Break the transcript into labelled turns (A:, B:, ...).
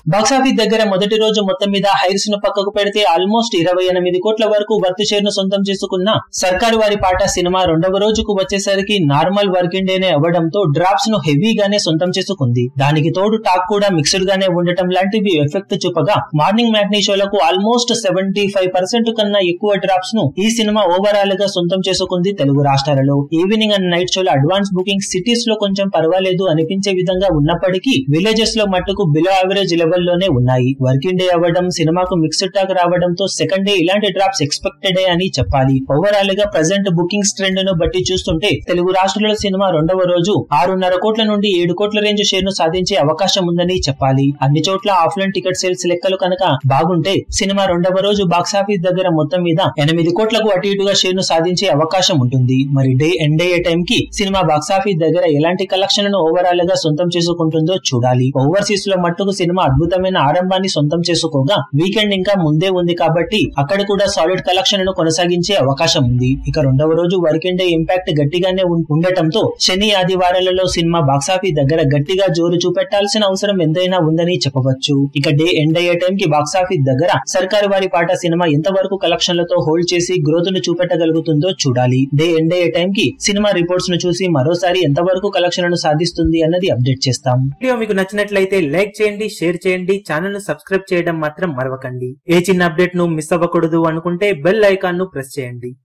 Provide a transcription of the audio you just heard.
A: box office దగ్గర మొదటి రోజు మొత్తం మీద హైర్స్ ను పక్కకు పెడితే ఆల్మోస్ట్ ఇరవై ఎనిమిది కోట్ల వరకు వర్త్ షేర్ ను సొంతం చేసుకున్న సర్కారు వారి పాట సినిమా రెండవ రోజుకు వచ్చేసరికి నార్మల్ వర్కింగ్ డేనే అవ్వడంతో డ్రాప్స్ ను హెవీగానే సొంతం చేసుకుంది దానికి తోడు టాక్ కూడా మిక్స్డ్ గానే ఉండటం లాంటివి ఎఫెక్ట్ చూపగా మార్నింగ్ మ్యాట్నీ షోలకు ఆల్మోస్ట్ సెవెంటీ ఫైవ్ పర్సెంట్ కన్నా ఎక్కువ డ్రాప్స్ ను ఈ సినిమా ఓవరాల్ గా సొంతం చేసుకుంది తెలుగు రాష్ట్రాలలో ఈవినింగ్ అండ్ నైట్ షోల అడ్వాన్స్ బుకింగ్ సిటీస్ లో కొంచెం పర్వాలేదు అనిపించే విధంగా ఉన్నప్పటికీ విలేజెస్ లో మట్టుకు బిలో యావరేజ్ లెవెల్ లోనే ఉన్నాయి వర్కింగ్ డే అవ్వడం సినిమాకు మిక్స్డ్ టాక్ రావడంతో సెకండ్ డే ఇలాంటి డ్రాప్స్ ఎక్స్పెక్టెడ్ అని చెప్పాలి ఓవరాల్ గా ప్రజెంట్ బుకింగ్స్ ట్రెండ్ ను బట్టి చూస్తుంటే తెలుగు రాష్ట్రాల సినిమా రెండవ రోజు ఆరున్నర కోట్ల నుండి ఏడు కోట్ల రేంజ్ షేర్ ను సాధించే అవకాశం ఉందని చెప్పాలి అన్ని చోట్ల ఆఫ్లైన్ టికెట్ సేల్స్ లెక్కలు కనుక బాగుంటే సినిమా రెండవ రోజు బాక్సాఫీస్ దగ్గర మొత్తం మీద ఎనిమిది కోట్లకు అటు ఇటుగా షేర్ ను సాధించే అవకాశం ఉంటుంది మరి డే ఎండ్ అయ్యే టైం కి సినిమా బాక్సాఫీస్ దగ్గర ఎలాంటి కలెక్షన్లను ఓవరాల్ గా సొంతం చేసుకుంటుందో చూడాలి ఓవర్సీస్ లో మట్టుకు సినిమా అద్భుతమైన ఆరంభాన్ని సొంతం చేసుకోగా వీకెండ్ ఇంకా ముందే ఉంది కాబట్టి అక్కడ కూడా సాలిడ్ కలెక్షన్ ను కొనసాగించే అవకాశం ఉంది ఇక రెండవ రోజు వర్కింగ్ డే ఇంపాక్ట్ గట్టిగానే ఉం- ఉండటంతో శని ఆదివారాలలో సినిమా బాక్సాఫీస్ దగ్గర గట్టిగా జోరు చూపెట్టాల్సిన అవసరం ఎంతైనా ఉందని చెప్పవచ్చు ఇక డే ఎండ్ అయ్యే టైం కి బాక్సాఫీస్ దగ్గర సర్కారు వారి పాట సినిమా ఎంతవరకు కలెక్షన్లతో హోల్డ్ చేసి గ్రోత్ ను చూపెట్టగలుగుతుందో చూడాలి డే ఎండ్ అయ్యే టైం కి సినిమా రిపోర్ట్స్ ను చూసి మరోసారి ఎంతవరకు కలెక్షన్లను సాధిస్తుంది అన్నది అప్డేట్ చేస్తాం
B: వీడియో మీకు నచ్చినట్లయితే లైక్ చేయండి షేర్ చేయండి ఛానల్ ను సబ్స్క్రైబ్ చేయడం మాత్రం మరవకండి ఏ చిన్న అప్డేట్ ను మిస్ అవ్వకూడదు అనుకుంటే బెల్ ఐకాన్ ను ప్రెస్ చేయండి